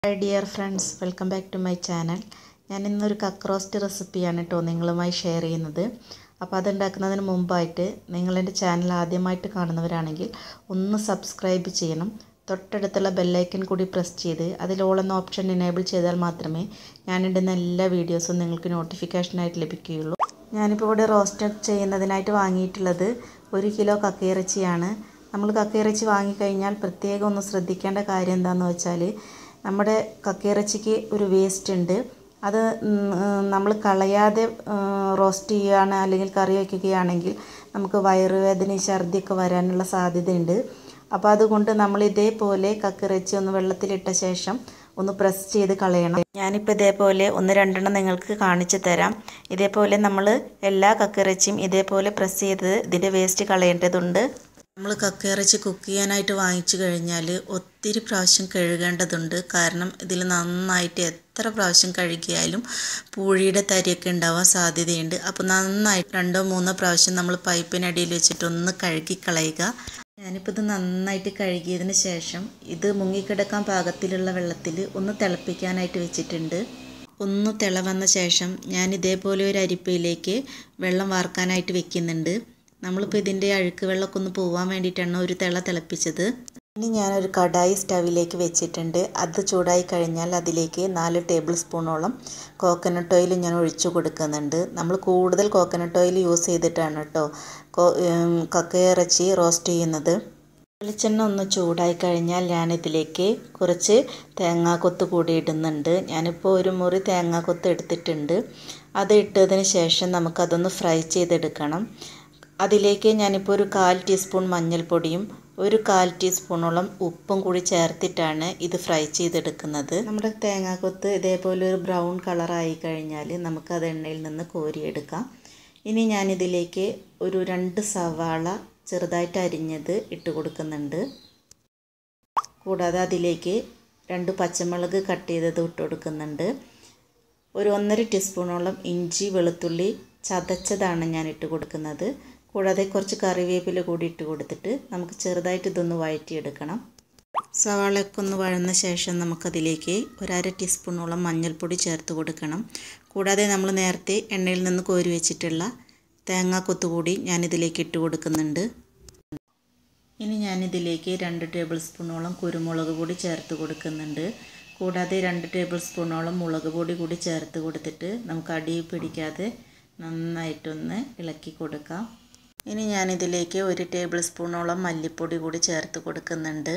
hi dear friends welcome back to my channel ഞാൻ ഇന്നൊരു കക്ക് റോസ്റ്റ് റെസിപ്പിയാണ് കേട്ടോ നിങ്ങളുമായി ഷെയർ ചെയ്യുന്നത് അപ്പോൾ അതുണ്ടാക്കുന്നതിന് മുമ്പായിട്ട് നിങ്ങളെൻ്റെ ചാനൽ ആദ്യമായിട്ട് കാണുന്നവരാണെങ്കിൽ ഒന്ന് സബ്സ്ക്രൈബ് ചെയ്യണം തൊട്ടടുത്തുള്ള ബെല്ലൈക്കൻ കൂടി പ്രസ് ചെയ്ത് അതിൽ ഓൾ എന്ന ഓപ്ഷൻ എനേബിൾ ചെയ്താൽ മാത്രമേ ഞാനിടുന്ന എല്ലാ വീഡിയോസും നിങ്ങൾക്ക് നോട്ടിഫിക്കേഷനായിട്ട് ലഭിക്കുകയുള്ളൂ ഞാനിപ്പോൾ ഇവിടെ റോസ്റ്റ് ചെയ്യുന്നതിനായിട്ട് വാങ്ങിയിട്ടുള്ളത് ഒരു കിലോ കക്കയിറച്ചിയാണ് നമ്മൾ കക്കയിറച്ചി വാങ്ങിക്കഴിഞ്ഞാൽ പ്രത്യേകം ഒന്ന് ശ്രദ്ധിക്കേണ്ട കാര്യം എന്താണെന്ന് വെച്ചാൽ നമ്മുടെ കക്കയിറച്ചിക്ക് ഒരു വേസ്റ്റ് ഉണ്ട് അത് നമ്മൾ കളയാതെ റോസ്റ്റ് ചെയ്യുകയാണ് അല്ലെങ്കിൽ കറി വയ്ക്കുകയാണെങ്കിൽ നമുക്ക് വയറുവേദന ഛർദിയൊക്കെ വരാനുള്ള സാധ്യതയുണ്ട് അപ്പോൾ അതുകൊണ്ട് നമ്മൾ ഇതേപോലെ കക്കിറച്ചി ഒന്ന് വെള്ളത്തിലിട്ട ശേഷം ഒന്ന് പ്രസ് ചെയ്ത് കളയണം ഞാനിപ്പോൾ ഇതേപോലെ ഒന്ന് രണ്ടെണ്ണം നിങ്ങൾക്ക് കാണിച്ചു തരാം ഇതേപോലെ നമ്മൾ എല്ലാ കക്കിറച്ചിയും ഇതേപോലെ പ്രസ് ചെയ്ത് ഇതിൻ്റെ വേസ്റ്റ് കളയേണ്ടതുണ്ട് നമ്മൾ കക്കയിറച്ചി കുക്ക് ചെയ്യാനായിട്ട് വാങ്ങിച്ചു കഴിഞ്ഞാൽ ഒത്തിരി പ്രാവശ്യം കഴുകേണ്ടതുണ്ട് കാരണം ഇതിൽ നന്നായിട്ട് എത്ര പ്രാവശ്യം കഴുകിയാലും പൂഴിയുടെ തരിയൊക്കെ ഉണ്ടാവാൻ സാധ്യതയുണ്ട് അപ്പോൾ നന്നായിട്ട് രണ്ടോ മൂന്നോ പ്രാവശ്യം നമ്മൾ പൈപ്പിനടിയിൽ വെച്ചിട്ട് ഒന്ന് കഴുകി കളയുക ഞാനിപ്പോൾ ഇത് നന്നായിട്ട് കഴുകിയതിന് ശേഷം ഇത് മുങ്ങിക്കിടക്കാൻ പാകത്തിലുള്ള വെള്ളത്തിൽ ഒന്ന് തിളപ്പിക്കാനായിട്ട് വെച്ചിട്ടുണ്ട് ഒന്ന് തിള വന്ന ശേഷം ഞാൻ ഇതേപോലെ ഒരു അരിപ്പയിലേക്ക് വെള്ളം വാർക്കാനായിട്ട് വെക്കുന്നുണ്ട് നമ്മളിപ്പോൾ ഇതിൻ്റെ അഴുക്ക് വെള്ളമൊക്കെ ഒന്ന് പോകാൻ വേണ്ടിയിട്ടാണ് ഒരു തിള തിളപ്പിച്ചത് ഇനി ഞാനൊരു കടായി സ്റ്റവിലേക്ക് വെച്ചിട്ടുണ്ട് അത് ചൂടായി കഴിഞ്ഞാൽ അതിലേക്ക് നാല് ടേബിൾ സ്പൂണോളം കോക്കനട്ട് ഓയിൽ ഞാൻ ഒഴിച്ചു കൊടുക്കുന്നുണ്ട് നമ്മൾ കൂടുതൽ കോക്കനട്ട് ഓയിൽ യൂസ് ചെയ്തിട്ടാണ് കേട്ടോ കക്കയിറച്ചി റോസ്റ്റ് ചെയ്യുന്നത് വെളിച്ചെണ്ണ ഒന്ന് ചൂടായി കഴിഞ്ഞാൽ ഞാനിതിലേക്ക് കുറച്ച് തേങ്ങാക്കൊത്ത് കൂടി ഇടുന്നുണ്ട് ഞാനിപ്പോൾ ഒരു മുറി തേങ്ങാക്കൊത്ത് എടുത്തിട്ടുണ്ട് അത് ഇട്ടതിന് ശേഷം നമുക്കതൊന്ന് ഫ്രൈ ചെയ്തെടുക്കണം അതിലേക്ക് ഞാനിപ്പോൾ ഒരു കാൽ ടീസ്പൂൺ മഞ്ഞൾപ്പൊടിയും ഒരു കാൽ ടീസ്പൂണോളം ഉപ്പും കൂടി ചേർത്തിട്ടാണ് ഇത് ഫ്രൈ ചെയ്തെടുക്കുന്നത് നമ്മുടെ തേങ്ങാക്കൊത്ത് ഇതേപോലെ ഒരു ബ്രൗൺ കളറായി കഴിഞ്ഞാൽ നമുക്കത് എണ്ണയിൽ നിന്ന് കോരിയെടുക്കാം ഇനി ഞാനിതിലേക്ക് ഒരു രണ്ട് സവാള ചെറുതായിട്ട് അരിഞ്ഞത് ഇട്ട് കൊടുക്കുന്നുണ്ട് കൂടാതെ അതിലേക്ക് രണ്ട് പച്ചമുളക് കട്ട് ചെയ്തത് ഇട്ട് കൊടുക്കുന്നുണ്ട് ഒരു ഒന്നര ടീസ്പൂണോളം ഇഞ്ചി വെളുത്തുള്ളി ചതച്ചതാണ് ഞാൻ ഇട്ട് കൊടുക്കുന്നത് കൂടാതെ കുറച്ച് കറിവേപ്പില കൂടി ഇട്ട് കൊടുത്തിട്ട് നമുക്ക് ചെറുതായിട്ട് ഇതൊന്ന് വഴറ്റിയെടുക്കണം സവാളയൊക്കെ ഒന്ന് വഴന്ന ശേഷം നമുക്കതിലേക്ക് ഒരു അര ടീസ്പൂണോളം മഞ്ഞൾപ്പൊടി ചേർത്ത് കൊടുക്കണം കൂടാതെ നമ്മൾ നേരത്തെ എണ്ണയിൽ നിന്ന് കോരി വെച്ചിട്ടുള്ള തേങ്ങാക്കൊത്ത് കൂടി ഞാനിതിലേക്ക് ഇട്ട് കൊടുക്കുന്നുണ്ട് ഇനി ഞാനിതിലേക്ക് രണ്ട് ടേബിൾ സ്പൂണോളം കുരുമുളക് കൂടി ചേർത്ത് കൊടുക്കുന്നുണ്ട് കൂടാതെ രണ്ട് ടേബിൾ സ്പൂണോളം മുളക് പൊടി കൂടി ചേർത്ത് കൊടുത്തിട്ട് നമുക്ക് അടി പിടിക്കാതെ നന്നായിട്ടൊന്ന് ഇളക്കി കൊടുക്കാം ഇനി ഞാനിതിലേക്ക് ഒരു ടേബിൾ സ്പൂണോളം മല്ലിപ്പൊടി കൂടി ചേർത്ത് കൊടുക്കുന്നുണ്ട്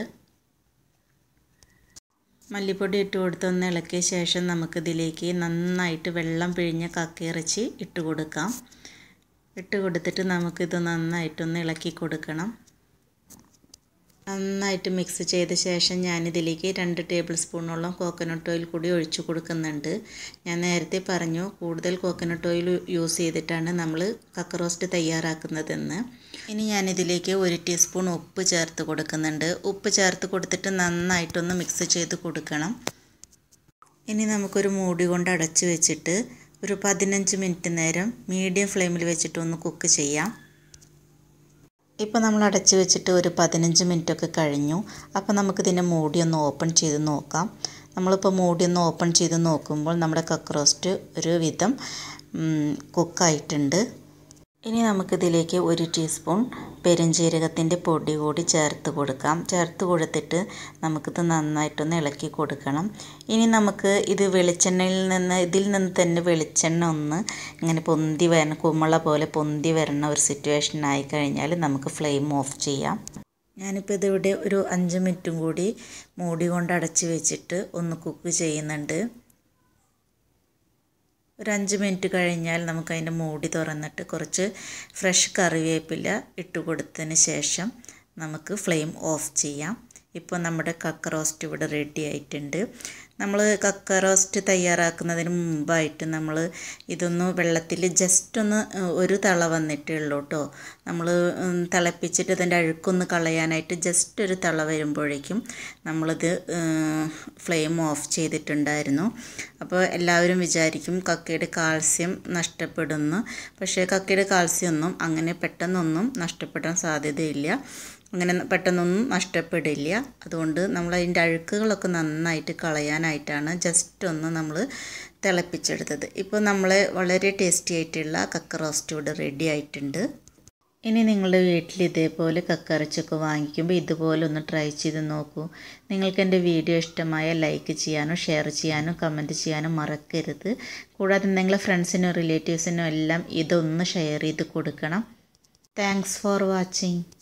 മല്ലിപ്പൊടി ഇട്ട് കൊടുത്തൊന്ന് ഇളക്കിയ ശേഷം നമുക്കിതിലേക്ക് നന്നായിട്ട് വെള്ളം പിഴിഞ്ഞ കക്കയിറച്ചി ഇട്ട് കൊടുക്കാം ഇട്ട് കൊടുത്തിട്ട് നമുക്കിത് നന്നായിട്ടൊന്ന് ഇളക്കി കൊടുക്കണം നന്നായിട്ട് മിക്സ് ചെയ്ത ശേഷം ഞാനിതിലേക്ക് രണ്ട് ടേബിൾ സ്പൂണോളം കോക്കനട്ട് ഓയിൽ കൂടി ഒഴിച്ചു കൊടുക്കുന്നുണ്ട് ഞാൻ നേരത്തെ പറഞ്ഞു കൂടുതൽ കോക്കനട്ട് ഓയിൽ യൂസ് ചെയ്തിട്ടാണ് നമ്മൾ കക്ക റോസ്റ്റ് തയ്യാറാക്കുന്നതെന്ന് ഇനി ഞാനിതിലേക്ക് ഒരു ടീസ്പൂൺ ഉപ്പ് ചേർത്ത് കൊടുക്കുന്നുണ്ട് ഉപ്പ് ചേർത്ത് കൊടുത്തിട്ട് നന്നായിട്ടൊന്ന് മിക്സ് ചെയ്ത് കൊടുക്കണം ഇനി നമുക്കൊരു മൂടി കൊണ്ട് അടച്ച് വെച്ചിട്ട് ഒരു പതിനഞ്ച് മിനിറ്റ് നേരം മീഡിയം ഫ്ലെയിമിൽ വെച്ചിട്ടൊന്ന് കുക്ക് ചെയ്യാം ഇപ്പോൾ നമ്മൾ അടച്ച് വെച്ചിട്ട് ഒരു പതിനഞ്ച് മിനിറ്റൊക്കെ കഴിഞ്ഞു അപ്പോൾ നമുക്കിതിൻ്റെ മൂടി ഒന്ന് ഓപ്പൺ ചെയ്ത് നോക്കാം നമ്മളിപ്പോൾ മൂടി ഒന്ന് ഓപ്പൺ ചെയ്ത് നോക്കുമ്പോൾ നമ്മുടെ കക്ക് റോസ്റ്റ് ഒരു വിധം കുക്കായിട്ടുണ്ട് ഇനി നമുക്കിതിലേക്ക് ഒരു ടീസ്പൂൺ പെരുംജീരകത്തിൻ്റെ പൊടി കൂടി ചേർത്ത് കൊടുക്കാം ചേർത്ത് കൊടുത്തിട്ട് നമുക്കിത് നന്നായിട്ടൊന്ന് ഇളക്കി കൊടുക്കണം ഇനി നമുക്ക് ഇത് വെളിച്ചെണ്ണയിൽ നിന്ന് ഇതിൽ നിന്ന് തന്നെ വെളിച്ചെണ്ണ ഒന്ന് ഇങ്ങനെ പൊന്തി വരണം കുമ്മള പോലെ പൊന്തി വരണ ഒരു സിറ്റുവേഷൻ ആയി കഴിഞ്ഞാൽ നമുക്ക് ഫ്ലെയിം ഓഫ് ചെയ്യാം ഞാനിപ്പോൾ ഇതിവിടെ ഒരു അഞ്ച് മിനിറ്റും കൂടി മൂടി കൊണ്ട് അടച്ച് വെച്ചിട്ട് ഒന്ന് കുക്ക് ചെയ്യുന്നുണ്ട് ഒരു അഞ്ച് മിനിറ്റ് കഴിഞ്ഞാൽ നമുക്ക് അതിൻ്റെ മൂടി തുറന്നിട്ട് കുറച്ച് ഫ്രഷ് കറിവേപ്പില ഇട്ട് കൊടുത്തതിന് ശേഷം നമുക്ക് ഫ്ലെയിം ഓഫ് ചെയ്യാം ഇപ്പോൾ നമ്മുടെ കക്ക റോസ്റ്റ് ഇവിടെ റെഡി ആയിട്ടുണ്ട് നമ്മൾ കക്ക റോസ്റ്റ് തയ്യാറാക്കുന്നതിന് മുമ്പായിട്ട് നമ്മൾ ഇതൊന്ന് വെള്ളത്തിൽ ജസ്റ്റ് ഒന്ന് ഒരു തള വന്നിട്ടേ ഉള്ളൂ കേട്ടോ നമ്മൾ തിളപ്പിച്ചിട്ട് ഇതിൻ്റെ അഴുക്കൊന്ന് കളയാനായിട്ട് ജസ്റ്റ് ഒരു തള വരുമ്പോഴേക്കും നമ്മളിത് ഫ്ലെയിം ഓഫ് ചെയ്തിട്ടുണ്ടായിരുന്നു അപ്പോൾ എല്ലാവരും വിചാരിക്കും കക്കയുടെ കാൽസ്യം നഷ്ടപ്പെടുന്നു പക്ഷേ കക്കയുടെ കാൽസ്യം ഒന്നും അങ്ങനെ പെട്ടെന്നൊന്നും നഷ്ടപ്പെടാൻ സാധ്യതയില്ല അങ്ങനെ പെട്ടെന്നൊന്നും നഷ്ടപ്പെടില്ല അതുകൊണ്ട് നമ്മൾ അതിൻ്റെ അഴുക്കുകളൊക്കെ നന്നായിട്ട് കളയാനായിട്ടാണ് ജസ്റ്റ് ഒന്ന് നമ്മൾ തിളപ്പിച്ചെടുത്തത് ഇപ്പോൾ നമ്മൾ വളരെ ടേസ്റ്റി ആയിട്ടുള്ള കക്ക റോസ്റ്റ് ഇവിടെ റെഡി ആയിട്ടുണ്ട് ഇനി നിങ്ങളുടെ വീട്ടിൽ ഇതേപോലെ കക്കറച്ചൊക്കെ വാങ്ങിക്കുമ്പോൾ ഇതുപോലെ ഒന്ന് ട്രൈ ചെയ്ത് നോക്കൂ നിങ്ങൾക്ക് എൻ്റെ വീഡിയോ ഇഷ്ടമായ ലൈക്ക് ചെയ്യാനോ ഷെയർ ചെയ്യാനോ കമൻറ്റ് ചെയ്യാനോ മറക്കരുത് കൂടാതെ നിങ്ങളുടെ ഫ്രണ്ട്സിനോ റിലേറ്റീവ്സിനോ എല്ലാം ഇതൊന്ന് ഷെയർ ചെയ്ത് കൊടുക്കണം താങ്ക്സ് ഫോർ വാച്ചിങ്